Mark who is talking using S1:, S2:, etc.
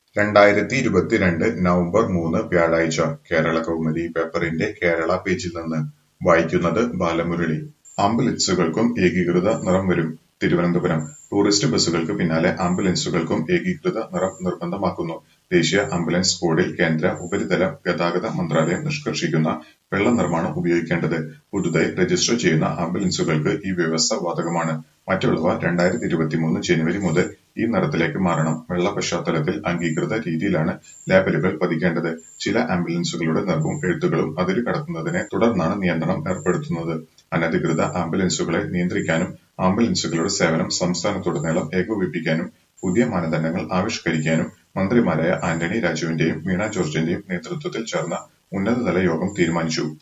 S1: രണ്ടായിരത്തി ഇരുപത്തിരണ്ട് നവംബർ മൂന്ന് വ്യാഴാഴ്ച കേരളകൗമുദി പേപ്പറിന്റെ കേരള പേജിൽ നിന്ന് വായിക്കുന്നത് ബാലമുരളി ആംബുലൻസുകൾക്കും ഏകീകൃത നിറം വരും തിരുവനന്തപുരം ടൂറിസ്റ്റ് ബസ്സുകൾക്ക് പിന്നാലെ ആംബുലൻസുകൾക്കും ഏകീകൃത നിറം നിർബന്ധമാക്കുന്നു ദേശീയ ആംബുലൻസ് കോഡിൽ കേന്ദ്ര ഉപരിതല ഗതാഗത മന്ത്രാലയം നിഷ്കർഷിക്കുന്ന വെള്ള നിറമാണ് ഉപയോഗിക്കേണ്ടത് പുതുതായി രജിസ്റ്റർ ചെയ്യുന്ന ആംബുലൻസുകൾക്ക് ഈ വ്യവസ്ഥ ബാധകമാണ് മറ്റുള്ളവ രണ്ടായിരത്തി ഇരുപത്തിമൂന്ന് ജനുവരി മുതൽ ഈ നിറത്തിലേക്ക് മാറണം വെള്ള പശ്ചാത്തലത്തിൽ അംഗീകൃത രീതിയിലാണ് ലേബലുകൾ പതിക്കേണ്ടത് ചില ആംബുലൻസുകളുടെ നിറവും എഴുത്തുകളും അതിരു കടക്കുന്നതിനെ തുടർന്നാണ് നിയന്ത്രണം ഏർപ്പെടുത്തുന്നത് അനധികൃത ആംബുലൻസുകളെ നിയന്ത്രിക്കാനും ആംബുലൻസുകളുടെ സേവനം സംസ്ഥാനത്തുടനീളം ഏകോപിപ്പിക്കാനും പുതിയ മാനദണ്ഡങ്ങൾ ആവിഷ്കരിക്കാനും മന്ത്രിമാരായ ആന്റണി രാജുവിന്റെയും വീണ ജോർജിന്റെയും നേതൃത്വത്തിൽ ചേർന്ന ഉന്നതതല യോഗം തീരുമാനിച്ചു